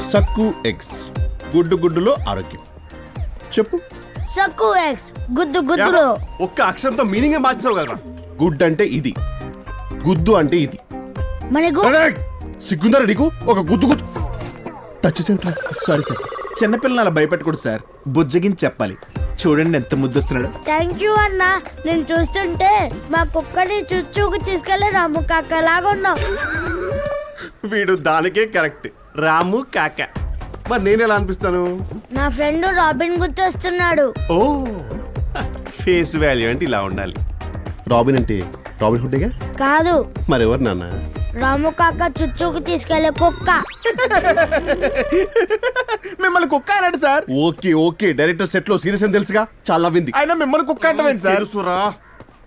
సక్కు eggs గుడ్డు గుడ్డులో ఆరోగ్యం చెప్పు సక్కు ఎగ్స్ గుద్దు గుద్దులో ఒక్క అక్షరంతో మీనింగ్ మార్చావు కదా గుడ్ అంటే ఇది గుద్దు అంటే ఇది మనకు అరే, సిగ్గుందరా నీకు ఒక గుద్దు గుద్దు టచ్ సెంటర్ సారీ సార్ చిన్నపిల్లలు అలా భయపెట్టకూడదు సార్ బుజ్జగించి చెప్పాలి చూడండి ఎంత ముద్దొస్తున్నాడు థ్యాంక్ యూ అన్న నేను చూస్తుంటే మా కుక్కని చుచ్చుకు తీసుకెళ్లి రాము కాక లాగా ఉన్నావు వీడు దానికే కరెక్ట్ రాము కాక మరి నేను ఎలా అనిపిస్తాను నా ఫ్రెండ్ రాబిన్ గుర్తొస్తున్నాడు ఓ ఫేస్ వాల్యూ అంటే ఇలా ఉండాలి రాబిన్ అంటే రాబిన్ హుడ్డేగా కాదు మరెవరు నాన్న రాము కాక చుచ్చుకు తీసుకెళ్లే కుక్క మిమ్మల్ని కుక్క అన్నాడు sir okay okay director set లో సీరియస్ అని తెలుసుగా చాలా వింది అయినా మిమ్మల్ని కుక్క అంటామేంటి సార్ తెలుసురా